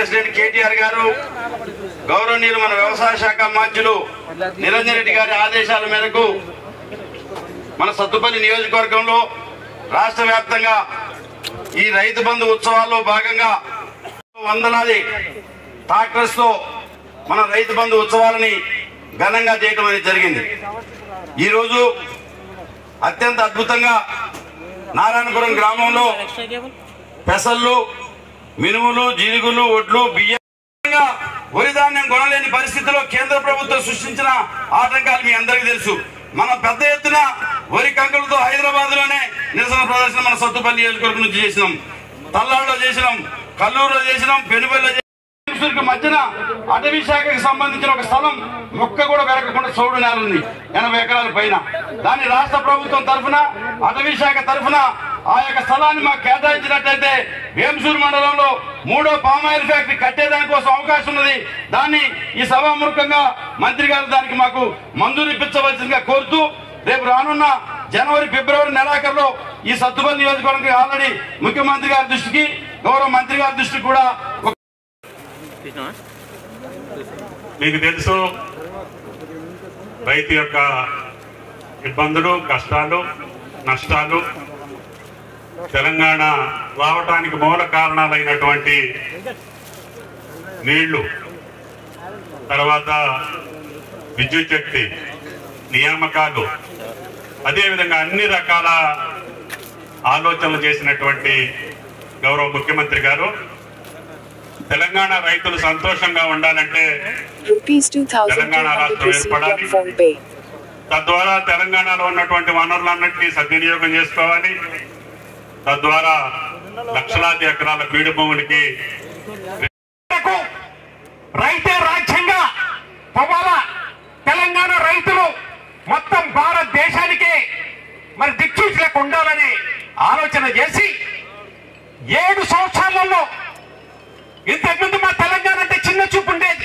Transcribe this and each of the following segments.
President KTR గారు గౌరవనీయులు మన వ్యవసాయ శాఖ మంత్రులు నిరంజన్ రెడ్డి గారి ఆదేశాల మేరకు మన సత్తుపల్లి నియోజకవర్గంలో రాష్ట్ర వ్యాప్తంగా ఈ రైతు బంధు ఉత్సవాల్లో భాగంగా వందలాది ట్రాక్టర్స్ తో మన రైతు బంధు ఉత్సవాలని ఘనంగా చేయడం అనేది జరిగింది ఈరోజు అత్యంత అద్భుతంగా నారాయణపురం గ్రామంలో పెసళ్ళు మినుములు జీలుగులు ఒడ్లు బియ్యం ముఖ్యంగా వరి ధాన్యం కొనలేని పరిస్థితిలో కేంద్ర ప్రభుత్వం సృష్టించిన ఆటంకాలు మీ అందరికీ తెలుసు మనం పెద్ద ఎత్తున వరి కంకులతో హైదరాబాద్ లోనే నిరసన ప్రదర్శన మన సత్తుపల్లి నియోజకవర్గం నుంచి చేసినాం తల్లాడులో చేసినాం కల్లూరులో చేసినాం పెనుబడిలో చేసినాం మైసూరుకి మధ్యన అటవీ శాఖకి సంబంధించిన ఒక స్థలం మొక్క కూడా పెరగకుండా చౌడు నేల ఉంది ఎనభై ఎకరాల పైన దాన్ని రాష్ట్ర ప్రభుత్వం తరఫున అటవీ శాఖ తరఫున ఆ యొక్క స్థలాన్ని మాకు కేటాయించినట్టయితే వేంసూరు మండలంలో మూడో పామాయిల్ ఫ్యాక్టరీ కట్టేదానికోసం అవకాశం ఉన్నది దాన్ని ఈ సభాముఖంగా మంత్రి గారు దానికి మాకు మంజూరు ఇప్పించవలసిందిగా కోరుతూ రేపు రానున్న జనవరి ఫిబ్రవరి నెలాఖరులో ఈ సత్తుపల్లి నియోజకవర్గం ఆల్రెడీ ముఖ్యమంత్రి గారి దృష్టికి గౌరవ మంత్రి గారి దృష్టికి కూడా ఒక మీకు తెలుసు రైతు యొక్క ఇబ్బందులు కష్టాలు నష్టాలు తెలంగాణ రావటానికి మూల కారణాలైనటువంటి నీళ్లు తర్వాత విద్యుత్ శక్తి నియామకాలు అదేవిధంగా అన్ని రకాల ఆలోచనలు చేసినటువంటి గౌరవ ముఖ్యమంత్రి గారు తెలంగాణ రైతులు సంతోషంగా ఉండాలంటే Rupees 2200 తెలంగాణ రాష్ట్రం received ఏర్పడాలి. on phone pay. తద్వారా తెలంగాణలో ఉన్నటువంటి వనరులన్నింటినీ సద్వినియోగం చేసుకోవాలి తద్వారా లక్షలాది ఎకరాల బీడు భూములకి రైతులకు రైతే రాజ్యంగా పోవాలా తెలంగాణ రైతులు మొత్తం భారతదేశానికే మరి దిక్సూచిలకు ఉండాలని ఆలోచన చేసి ఏడు సంవత్సరాలలో ఇంతకుముందు మా తెలంగాణ అంటే చిన్న చూపు ఉండేది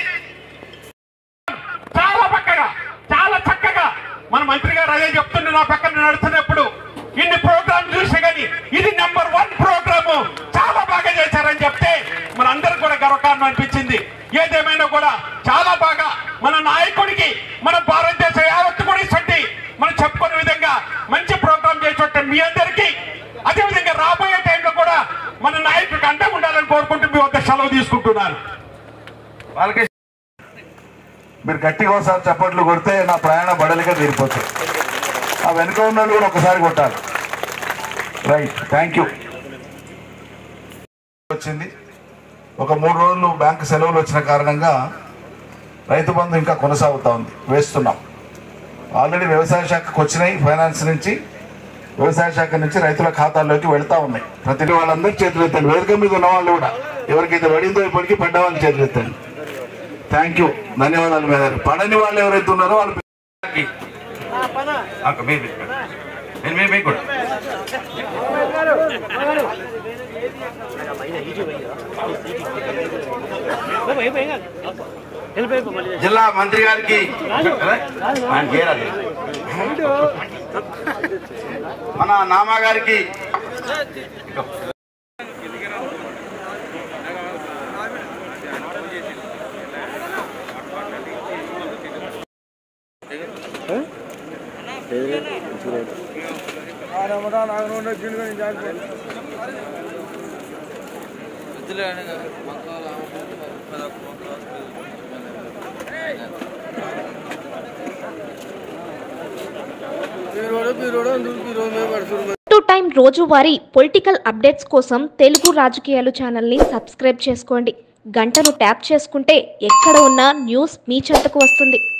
చాలా పక్కగా చాలా చక్కగా మన మంత్రి గారు అదే చెప్తుండే నా పక్కన నడుస్తున్నప్పుడు ఇన్ని ప్రోగ్రామ్ చూసే కానీ ఇది నెంబర్ వన్ ప్రోగ్రాము చాలా బాగా చేశారని చెప్తే మన అందరికి కూడా గర్వకారణం అనిపించింది ఏదేమైనా కూడా చాలా బాగా మన నాయకుడికి మన భారతదేశ యావత్తు కూడా ఇస్తుంది మనం చెప్పుకునే విధంగా మంచి ప్రోగ్రామ్ చేసి మీ అందరికీ అదే విధంగా రాబోయే టైంలో కూడా మన నాయకుడికి అండగా ఉండాలని కోరుకుంటూ మీ వద్ద సెలవు తీసుకుంటున్నాను వాళ్ళకి మీరు గట్టిగా ఒకసారి చప్పట్లు కొడితే నా ప్రయాణ బడలిగా తీరిపోతుంది ఆ వెనుక ఉన్న వాళ్ళు కూడా ఒకసారి కొట్టాలి రైట్ థ్యాంక్ యూ వచ్చింది ఒక మూడు రోజులు బ్యాంకు సెలవులు వచ్చిన కారణంగా రైతు బంధు ఇంకా కొనసాగుతా ఉంది వేస్తున్నాం ఆల్రెడీ వ్యవసాయ శాఖకు వచ్చినాయి ఫైనాన్స్ నుంచి వ్యవసాయ శాఖ నుంచి రైతుల ఖాతాల్లోకి వెళ్తా ఉన్నాయి ప్రతి వాళ్ళందరూ చేతులు ఎత్తండి వేదిక మీద ఉన్న వాళ్ళు కూడా ఎవరికైతే పడిందో ఇప్పటికీ పడ్డ వాళ్ళు చేతులు ఎత్తండి థ్యాంక్ యూ ధన్యవాదాలు మేడం పడని వాళ్ళు ఎవరైతే ఉన్నారో వాళ్ళు అక్క, మీరు మీరు. మీరు మీరు మీకు కూడా జిల్లా మంత్రి గారికి ఆయనకి ఏ రాదు. మన నామా గారికి టు టైం రోజువారీ పొలిటికల్ అప్డేట్స్ కోసం తెలుగు రాజకీయాలు ఛానల్ని సబ్స్క్రైబ్ చేసుకోండి గంటను ట్యాప్ చేసుకుంటే ఎక్కడ ఉన్నా న్యూస్ మీ చెంతకు వస్తుంది